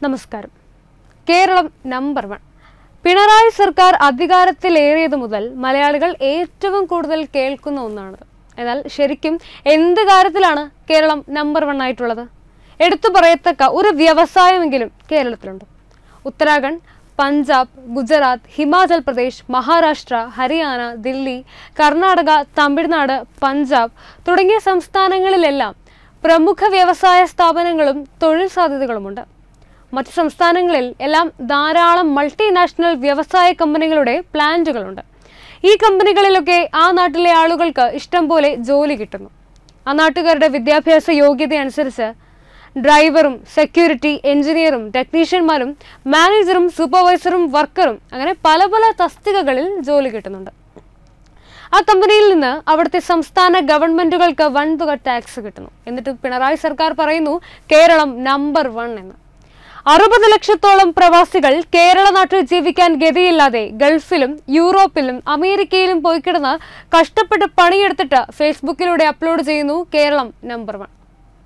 നമസ്കാരം Keralam number one Pinarayi സർക്കാർ അധികാരത്തിലേറിയത് മുതൽ മലയാളികൾ ഏറ്റവും കൂടുതൽ കേൾക്കുന്ന ഒന്നാണ് എന്നാൽ ശരിക്കും എന്ത് കാര്യത്തിലാണ് കേരളം നമ്പർ വൺ ആയിട്ടുള്ളത് എടുത്തു പറയത്തക്ക ഒരു വ്യവസായമെങ്കിലും കേരളത്തിലുണ്ട് ഉത്തരാഖണ്ഡ് പഞ്ചാബ് ഗുജറാത്ത് ഹിമാചൽ പ്രദേശ് മഹാരാഷ്ട്ര ഹരിയാന ദില്ലി കർണാടക തമിഴ്നാട് പഞ്ചാബ് തുടങ്ങിയ സംസ്ഥാനങ്ങളിലെല്ലാം പ്രമുഖ വ്യവസായ സ്ഥാപനങ്ങളും തൊഴിൽ സാധ്യതകളുമുണ്ട് മറ്റ് സംസ്ഥാനങ്ങളിൽ എല്ലാം ധാരാളം മൾട്ടിനാഷണൽ വ്യവസായ കമ്പനികളുടെ പ്ലാന്റുകളുണ്ട് ഈ കമ്പനികളിലൊക്കെ ആ നാട്ടിലെ ആളുകൾക്ക് ഇഷ്ടം പോലെ ജോലി കിട്ടുന്നു ആ നാട്ടുകാരുടെ വിദ്യാഭ്യാസ യോഗ്യത അനുസരിച്ച് ഡ്രൈവറും സെക്യൂരിറ്റി എഞ്ചിനീയറും ടെക്നീഷ്യന്മാരും മാനേജറും സൂപ്പർവൈസറും വർക്കറും അങ്ങനെ പല പല തസ്തികകളിൽ ജോലി കിട്ടുന്നുണ്ട് ആ കമ്പനിയിൽ നിന്ന് അവിടുത്തെ സംസ്ഥാന ഗവൺമെന്റുകൾക്ക് വൻതുക ടാക്സ് കിട്ടുന്നു എന്നിട്ട് പിണറായി സർക്കാർ പറയുന്നു കേരളം നമ്പർ വൺ എന്ന് അറുപത് ലക്ഷത്തോളം പ്രവാസികൾ കേരള നാട്ടിൽ ജീവിക്കാൻ ഗതിയില്ലാതെ ഗൾഫിലും യൂറോപ്പിലും അമേരിക്കയിലും പോയി കിടന്ന് കഷ്ടപ്പെട്ട് പണിയെടുത്തിട്ട് ഫേസ്ബുക്കിലൂടെ അപ്ലോഡ് ചെയ്യുന്നു കേരളം നമ്പർ വൺ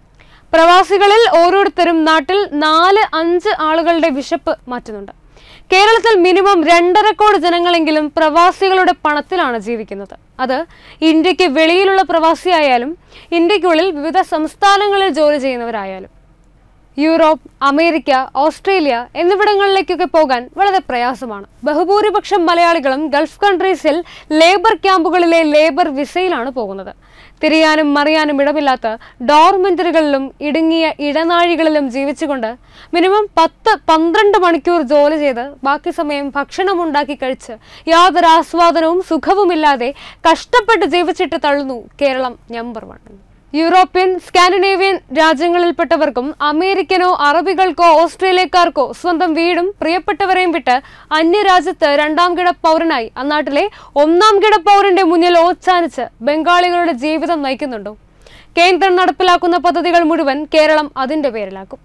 പ്രവാസികളിൽ ഓരോരുത്തരും നാട്ടിൽ നാല് അഞ്ച് ആളുകളുടെ വിശപ്പ് മാറ്റുന്നുണ്ട് കേരളത്തിൽ മിനിമം രണ്ടര കോടി ജനങ്ങളെങ്കിലും പ്രവാസികളുടെ പണത്തിലാണ് ജീവിക്കുന്നത് അത് ഇന്ത്യക്ക് വെളിയിലുള്ള പ്രവാസിയായാലും ഇന്ത്യക്കുള്ളിൽ വിവിധ സംസ്ഥാനങ്ങളിൽ ജോലി ചെയ്യുന്നവരായാലും യൂറോപ്പ് അമേരിക്ക ഓസ്ട്രേലിയ എന്നിവിടങ്ങളിലേക്കൊക്കെ പോകാൻ വളരെ പ്രയാസമാണ് ബഹുഭൂരിപക്ഷം മലയാളികളും ഗൾഫ് കൺട്രീസിൽ ലേബർ ക്യാമ്പുകളിലെ ലേബർ വിസയിലാണ് പോകുന്നത് തിരിയാനും മറിയാനും ഇടമില്ലാത്ത ഡോർമെന്ററികളിലും ഇടുങ്ങിയ ഇടനാഴികളിലും ജീവിച്ചുകൊണ്ട് മിനിമം പത്ത് പന്ത്രണ്ട് മണിക്കൂർ ജോലി ചെയ്ത് ബാക്കി സമയം ഭക്ഷണം ഉണ്ടാക്കി കഴിച്ച് യാതൊരു ആസ്വാദനവും സുഖവുമില്ലാതെ കഷ്ടപ്പെട്ട് ജീവിച്ചിട്ട് തള്ളുന്നു Keralam number one European Scandinavian രാജ്യങ്ങളിൽപ്പെട്ടവർക്കും അമേരിക്കനോ അറബികൾക്കോ ഓസ്ട്രേലിയക്കാർക്കോ സ്വന്തം വീടും പ്രിയപ്പെട്ടവരെയും വിട്ട് അന്യരാജ്യത്ത് രണ്ടാം കിട പൗരനായി അന്നാട്ടിലെ ഒന്നാം കിട പൗരന്റെ മുന്നിൽ ഓച്ചാനിച്ച് ബംഗാളികളുടെ ജീവിതം നയിക്കുന്നുണ്ടോ കേന്ദ്രം നടപ്പിലാക്കുന്ന പദ്ധതികൾ മുഴുവൻ കേരളം അതിന്റെ പേരിലാക്കും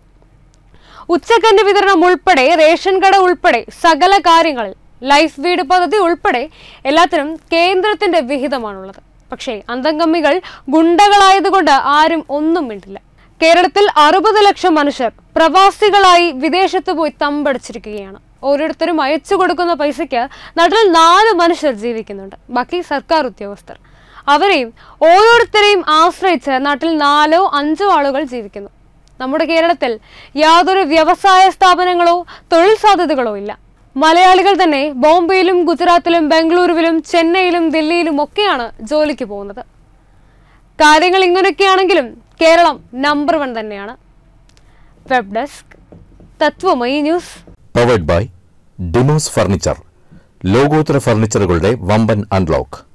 ഉച്ചക്കഞ്ഞ് വിതരണം ഉൾപ്പെടെ റേഷൻ കട ഉൾപ്പെടെ സകല കാര്യങ്ങളിൽ ലൈഫ് വീട് പദ്ധതി ഉൾപ്പെടെ എല്ലാത്തിനും കേന്ദ്രത്തിന്റെ വിഹിതമാണുള്ളത് പക്ഷേ അന്തംഗമ്മികൾ ഗുണ്ടകളായതുകൊണ്ട് ആരും ഒന്നും മിണ്ടില്ല കേരളത്തിൽ അറുപത് ലക്ഷം മനുഷ്യർ പ്രവാസികളായി വിദേശത്ത് പോയി തമ്പടിച്ചിരിക്കുകയാണ് ഓരോരുത്തരും അയച്ചു കൊടുക്കുന്ന പൈസയ്ക്ക് നാട്ടിൽ നാല് മനുഷ്യർ ജീവിക്കുന്നുണ്ട് ബാക്കി സർക്കാർ ഉദ്യോഗസ്ഥർ അവരെയും ഓരോരുത്തരെയും ആശ്രയിച്ച് നാട്ടിൽ നാലോ അഞ്ചോ ആളുകൾ ജീവിക്കുന്നു നമ്മുടെ കേരളത്തിൽ യാതൊരു വ്യവസായ സ്ഥാപനങ്ങളോ തൊഴിൽ സാധ്യതകളോ ഇല്ല മലയാളികൾ തന്നെ ബോംബെയിലും ഗുജറാത്തിലും ബംഗളൂരുവിലും ചെന്നൈയിലും ദില്ലിയിലും ഒക്കെയാണ് ജോലിക്ക് പോകുന്നത് കാര്യങ്ങൾ ഇങ്ങനെയൊക്കെയാണെങ്കിലും കേരളം നമ്പർ വൺ തന്നെയാണ് web desk Tatwamayi news powered by Demos furniture ലോകോത്തര ഫർണിച്ചറുകളുടെ വമ്പൻ അൺലോക്ക്